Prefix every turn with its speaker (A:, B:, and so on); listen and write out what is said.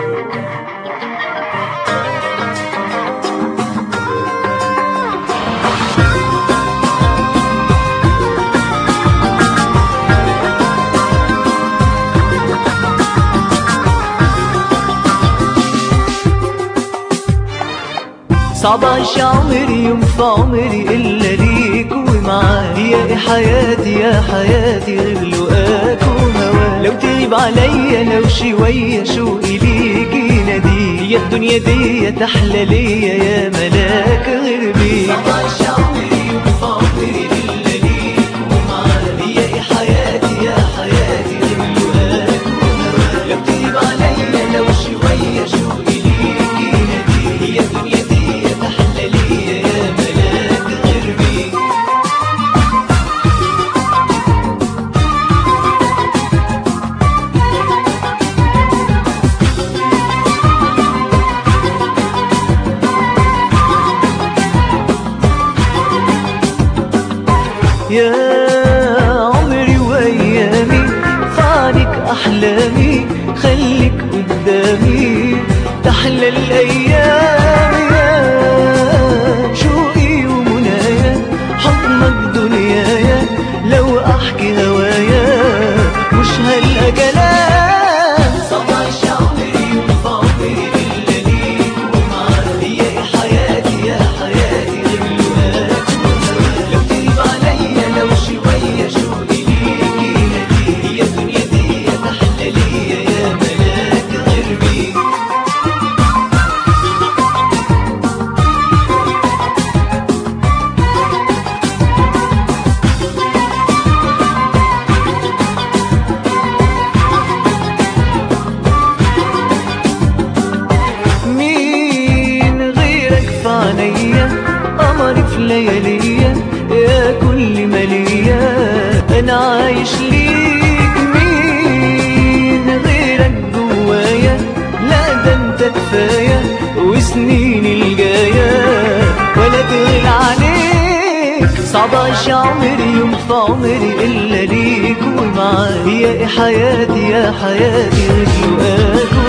A: صعب اعيش عمري يوم في عمري الا ليك ومعاك يا حياتي يا حياتي غير لقاك وهواك لو تغيب عليا لو شوية شوقي ليك يناديك يا الدنيا دي تحلى ليا يا ملاك غير بيك صعب اعيش عمري يوم في عمري الا ليك ومعاك يا حياتي يا حياتي غير لقاك وهواك لو تغيب عليا لو شوية شوقي ليك يناديك يا الدنيا دي تحلى ليا يا ملاك غير بيك يا عمري وايامي فعنك احلامي خليك قدامي تحلى الايام يا شوقي ومنايا حضنك دنيايا لو احكي هوايا مش هلقى كلام صباش عمري وفي عمري الا ليك ومعاك يا حياتي يا حياتي غير لقاك لو تغيب عليا لو شوية شوقي ليك يناديك يا الدنيا دي تحلى ليا يا ملاك غير بيك مين غيرك في عينيا قمري في لياليا يا كل ما ليا انا عايش ليك مين غيرك جوايا لا ده انت كفايه وسنين الجايه ولا تغير عليك صعب اعيش عمري يوم في عمري الا ليك ومعاك يا حياتي يا حياتي غير لقاك